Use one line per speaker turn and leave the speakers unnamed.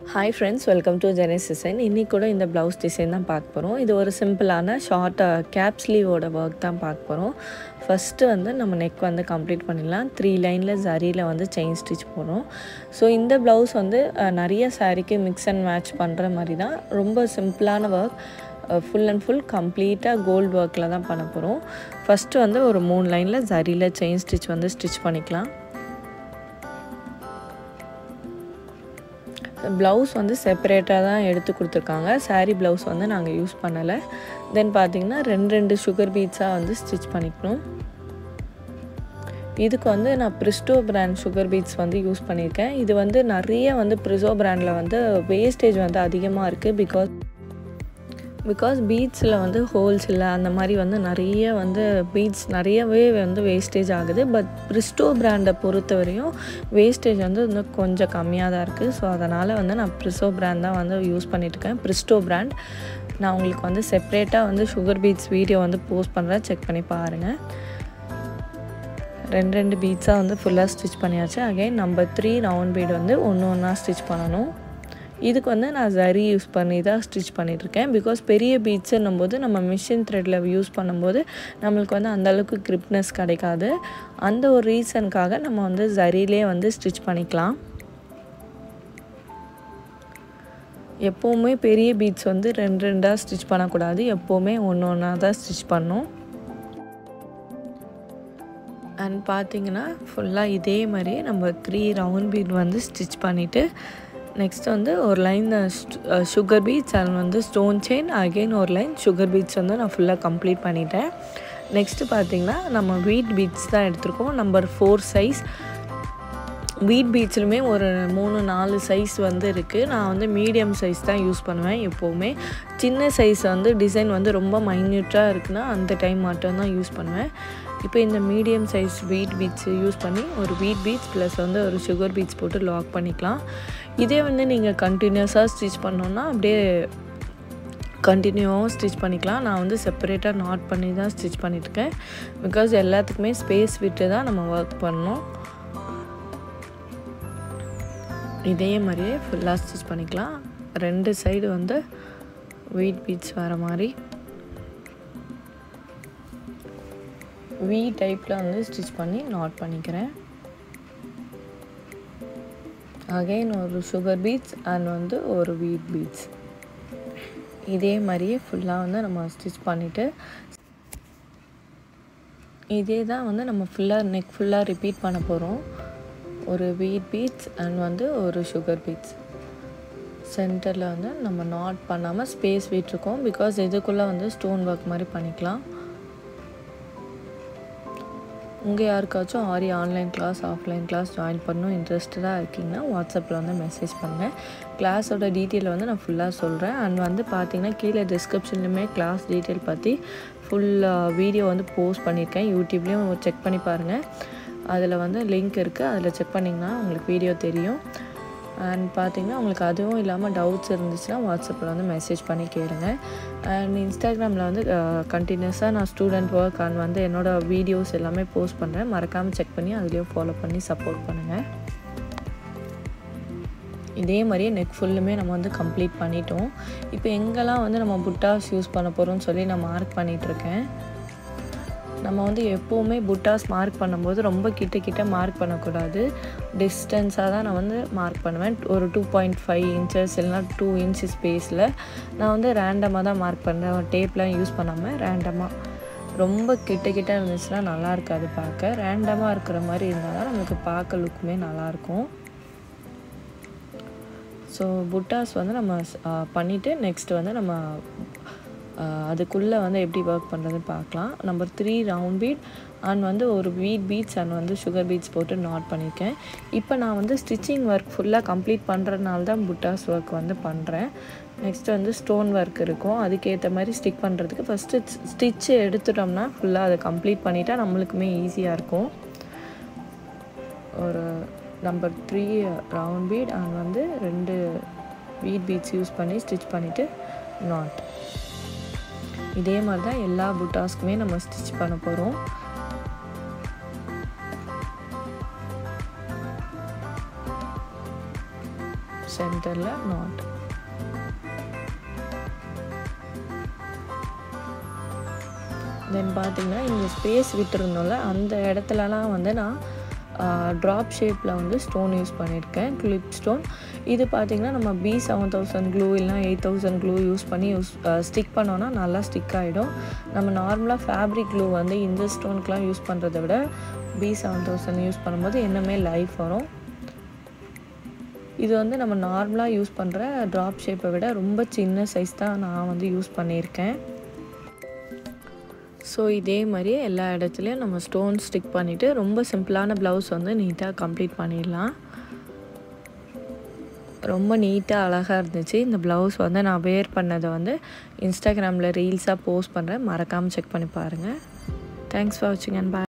hi friends welcome to ஜெனிஸ் design இன்றைக்கி கூட இந்த ப்ளவுஸ் டிசைன் தான் பார்க்க போகிறோம் இது ஒரு சிம்பிளான ஷார்ட் கேப் ஸ்லீவோட ஒர்க் தான் பார்க்க போகிறோம் ஃபஸ்ட்டு வந்து நம்ம நெக் வந்து கம்ப்ளீட் பண்ணிடலாம் த்ரீ லைனில் ஜரியில் வந்து செயின் ஸ்டிச் போடுறோம் ஸோ இந்த ப்ளவுஸ் வந்து அஹ், நிறைய சாரீக்கு மிக்ஸ் அண்ட் மேட்ச் பண்ணுற மாதிரி தான் ரொம்ப சிம்பிளான ஒர்க் ஃபுல் அண்ட் ஃபுல் கம்ப்ளீட்டாக கோல்டு ஒர்க்கில் தான் பண்ண போகிறோம் ஃபஸ்ட்டு வந்து ஒரு மூணு லைனில் ஜரியில் செயின் ஸ்டிச் வந்து ஸ்டிச் பண்ணிக்கலாம் ப்ளவுஸ் வந்து செப்பரேட்டாக தான் எடுத்து கொடுத்துருக்காங்க saree ப்ளவுஸ் வந்து நாங்கள் யூஸ் பண்ணலை தென் பார்த்தீங்கன்னா ரெண்டு ரெண்டு சுகர் பீட்ஸாக வந்து ஸ்டிச் பண்ணிக்கணும் இதுக்கு வந்து நான் ப்ரிஸ்டோ பிராண்ட் சுகர் பீட்ஸ் வந்து யூஸ் பண்ணியிருக்கேன் இது வந்து நிறைய வந்து ப்ரிசோ பிராண்டில் வந்து வேஸ்டேஜ் வந்து அதிகமாக இருக்குது பிகாஸ் பிகாஸ் பீட்ஸில் வந்து ஹோல்ஸ் இல்லை அந்த மாதிரி வந்து நிறைய வந்து பீட்ஸ் நிறையவே வந்து வேஸ்டேஜ் ஆகுது பட் பிரிஸ்டோ பிராண்டை பொறுத்த வரையும் வேஸ்டேஜ் வந்து இன்னும் கொஞ்சம் கம்மியாக தான் இருக்குது ஸோ அதனால் வந்து நான் ப்ரிஸ்டோ பிராண்ட் தான் வந்து யூஸ் பண்ணிட்டுருக்கேன் ப்ரிஸ்டோ பிராண்ட் நான் உங்களுக்கு வந்து செப்ரேட்டாக வந்து சுகர் பீட்ஸ் வீடியோ வந்து போஸ்ட் பண்ணுறேன் செக் பண்ணி பாருங்கள் ரெண்டு ரெண்டு பீட்ஸாக வந்து ஃபுல்லாக ஸ்டிச் பண்ணியாச்சு again number three round bead வந்து ஒன்று ஒன்றா ஸ்டிச் பண்ணணும் இதுக்கு வந்து நான் ஜரி யூஸ் பண்ணி தான் ஸ்டிச் பண்ணிகிட்ருக்கேன் பிகாஸ் பெரிய பீட்ஸுன்னும் போது நம்ம மிஷின் த்ரெட்டில் யூஸ் பண்ணும்போது நம்மளுக்கு வந்து அந்தளவுக்கு கிரிப்னஸ் கிடைக்காது அந்த ஒரு ரீசனுக்காக நம்ம வந்து ஜரிலே வந்து ஸ்டிச் பண்ணிக்கலாம் எப்போவுமே பெரிய பீட்ஸ் வந்து ரெண்டு ரெண்டாக ஸ்டிச் பண்ணக்கூடாது எப்போவுமே ஒன்று ஒன்றா தான் ஸ்டிச் பண்ணும் அண்ட் பார்த்தீங்கன்னா ஃபுல்லாக இதே மாதிரியே நம்ம த்ரீ ரவுண்ட் பீட் வந்து ஸ்டிச் பண்ணிவிட்டு நெக்ஸ்ட் வந்து ஒரு லைன் சுகர் பீட்ஸ் அண்ட் வந்து ஸ்டோன் செயின் அகெயின் ஒரு லைன் சுகர் பீட்ஸ் வந்து நான் ஃபுல்லாக கம்ப்ளீட் பண்ணிட்டேன் நெக்ஸ்ட்டு பார்த்தீங்கன்னா நம்ம வீட் பீட்ஸ் தான் எடுத்திருக்கோம் நம்பர் ஃபோர் சைஸ் வீட் பீட்ஸ்லுமே ஒரு மூணு நாலு சைஸ் வந்து இருக்குது நான் வந்து மீடியம் சைஸ் தான் யூஸ் பண்ணுவேன் எப்போவுமே சின்ன சைஸ் வந்து டிசைன் வந்து ரொம்ப மைன்யூட்டாக இருக்குன்னா அந்த டைம் மட்டும் தான் யூஸ் பண்ணுவேன் இப்போ இந்த medium size wheat beads use பண்ணி ஒரு வீட் பீட்ஸ் ப்ளஸ் வந்து ஒரு சுகர் பீட்ஸ் போட்டு லாக் பண்ணிக்கலாம் இதே வந்து நீங்கள் கண்டினியூஸாக ஸ்டிச் பண்ணோன்னா அப்படியே கண்டினியூவாகவும் ஸ்டிச் பண்ணிக்கலாம் நான் வந்து செப்பரேட்டாக நாட் பண்ணி தான் ஸ்டிச் பண்ணிட்டுருக்கேன் பிகாஸ் எல்லாத்துக்குமே ஸ்பேஸ் விட்டு தான் நம்ம ஒர்க் பண்ணணும் இதே மாதிரியே ஃபுல்லாக ஸ்டிச் பண்ணிக்கலாம் ரெண்டு சைடு வந்து வீட் பீட்ஸ் வர மாதிரி வி டைப்பில் வந்து ஸ்டிச் பண்ணி நாட் பண்ணிக்கிறேன் அகைன் ஒரு சுகர் பீட்ஸ் அண்ட் வந்து ஒரு வீட் பீட்ஸ் இதே மாதிரியே ஃபுல்லாக வந்து நம்ம ஸ்டிச் பண்ணிவிட்டு இதே தான் வந்து நம்ம ஃபுல்லாக நெக் ஃபுல்லாக ரிப்பீட் பண்ண போகிறோம் ஒரு வீட் பீட்ஸ் அண்ட் வந்து ஒரு சுகர் பீட்ஸ் சென்டரில் வந்து நம்ம நாட் பண்ணாமல் ஸ்பேஸ் விட்டுருக்கோம் பிகாஸ் இதுக்குள்ளே வந்து ஸ்டோன் ஒர்க் மாதிரி பண்ணிக்கலாம் உங்கள் யாருக்காச்சும் aari online class offline class join பண்ணணும் இன்ட்ரெஸ்டடாக இருக்கீங்கன்னா வாட்ஸ்அப்பில் வந்து மெசேஜ் பண்ணுங்கள் கிளாஸோட டீட்டெயில் வந்து நான் ஃபுல்லாக சொல்கிறேன் அண்ட் வந்து பார்த்தீங்கன்னா கீழே டிஸ்கிரிப்ஷன்லையுமே கிளாஸ் டீட்டெயில் பற்றி ஃபுல் வீடியோ வந்து போஸ்ட் பண்ணியிருக்கேன் யூடியூப்லேயும் செக் பண்ணி பாருங்கள் அதில் வந்து லிங்க் இருக்குது அதில் செக் பண்ணிங்கன்னா உங்களுக்கு வீடியோ தெரியும் அண்ட் பார்த்தீங்கன்னா உங்களுக்கு அதுவும் இல்லாமல் டவுட்ஸ் இருந்துச்சுன்னா வாட்ஸ்அப்பில் வந்து மெசேஜ் பண்ணி கேளுங்க அண்ட் இன்ஸ்டாகிராமில் வந்து கண்டினியூஸாக நான் ஸ்டூடெண்ட் ஒர்க் அண்ட் வந்து என்னோடய வீடியோஸ் எல்லாமே போஸ்ட் பண்ணுறேன் மறக்காமல் செக் பண்ணி அதுலேயும் ஃபாலோ பண்ணி சப்போர்ட் பண்ணுங்கள் இதே மாதிரியே நெக் ஃபுல்லுமே நம்ம வந்து கம்ப்ளீட் பண்ணிட்டோம் இப்போ எங்கெல்லாம் வந்து நம்ம புட்டாஸ் யூஸ் பண்ண போகிறோம்னு சொல்லி நான் மார்க் பண்ணிகிட்ருக்கேன் நம்ம வந்து எப்போவுமே புட்டாஸ் மார்க் பண்ணும்போது ரொம்ப கிட்ட கிட்ட மார்க் பண்ணக்கூடாது டிஸ்டன்ஸாக தான் நான் வந்து மார்க் பண்ணுவேன் ஒரு டூ பாயிண்ட் ஃபைவ் இன்ச்சஸ் இல்லைனா டூ இன்ச் ஸ்பேஸில் நான் வந்து ரேண்டமாக தான் மார்க் பண்ணுறேன் டேப்லாம் யூஸ் பண்ணாமல் ரேண்டமாக ரொம்ப கிட்ட கிட்ட இருந்துச்சுன்னா நல்லா இருக்காது பார்க்க ரேண்டமாக இருக்கிற மாதிரி இருந்தால் தான் நம்மளுக்கு பார்க்க லுக்குமே நல்லாயிருக்கும் ஸோ புட்டாஸ் வந்து நம்ம பண்ணிவிட்டு நெக்ஸ்ட் வந்து நம்ம அதுக்குள்ளே வந்து எப்படி ஒர்க் பண்ணுறது பார்க்கலாம் number three round bead and வந்து ஒரு வீட் பீட்ஸ் அண்ட் வந்து சுகர் பீட்ஸ் போட்டு நாட் பண்ணியிருக்கேன் இப்போ நான் வந்து ஸ்டிச்சிங் ஒர்க் ஃபுல்லாக கம்ப்ளீட் பண்ணுறதுனால தான் புட்டாஸ் ஒர்க் வந்து பண்ணுறேன் நெக்ஸ்ட் வந்து ஸ்டோன் ஒர்க் இருக்கும் அதுக்கேற்ற மாதிரி ஸ்டிக் பண்ணுறதுக்கு ஃபஸ்ட்டு ஸ்டிச்சு எடுத்துட்டோம்னா ஃபுல்லாக அதை கம்ப்ளீட் பண்ணிட்டா நம்மளுக்குமே ஈஸியாக இருக்கும் ஒரு number three round bead and வந்து ரெண்டு வீட் பீட்ஸ் யூஸ் பண்ணி ஸ்டிச் பண்ணிவிட்டு நாட் இதே மாதிரி தான் எல்லா புட்டாஸ்க்குமே நம்ம ஸ்டிச் பண்ண போகிறோம் சென்டரில் நாட் தென் பார்த்தீங்கன்னா இந்த ஸ்பேஸ் விட்டுருந்தோம்ல அந்த இடத்துலலாம் வந்து நான் ட்ராப் ஷேப்பில் வந்து ஸ்டோன் யூஸ் பண்ணியிருக்கேன் கிளிப் ஸ்டோன் இது பார்த்திங்கன்னா நம்ம பி செவன் தௌசண்ட் க்ளூ இல்லைனா எயிட் தௌசண்ட் க்ளூ யூஸ் பண்ணி யூஸ் ஸ்டிக் பண்ணோன்னா நல்லா ஸ்டிக் ஆகிடும் நம்ம நார்மலாக ஃபேப்ரிக் க்ளூ வந்து இந்த ஸ்டோனுக்குலாம் யூஸ் பண்ணுறத விட பி செவன் தௌசண்ட் யூஸ் பண்ணும்போது இன்னுமே லைஃப் வரும் இது வந்து நம்ம நார்மலாக யூஸ் பண்ணுற ட்ராப் ஷேப்பை விட ரொம்ப சின்ன சைஸ் தான் நான் வந்து யூஸ் பண்ணியிருக்கேன் ஸோ இதே மாதிரியே எல்லா இடத்துலையும் நம்ம ஸ்டோன் ஸ்டிக் பண்ணிவிட்டு ரொம்ப சிம்பிளான ப்ளவுஸ் வந்து நீட்டாக கம்ப்ளீட் பண்ணிடலாம் ரொம்ப நீட்டாக அழகாக இருந்துச்சு இந்த ப்ளவுஸ் வந்து நான் வேர் பண்ணதை வந்து இன்ஸ்டாகிராமில் ரீல்ஸாக போஸ்ட் பண்ணுறேன் மறக்காமல் செக் பண்ணி பாருங்கள் தேங்க்ஸ் ஃபார் வாட்சிங் அண்ட் பாய்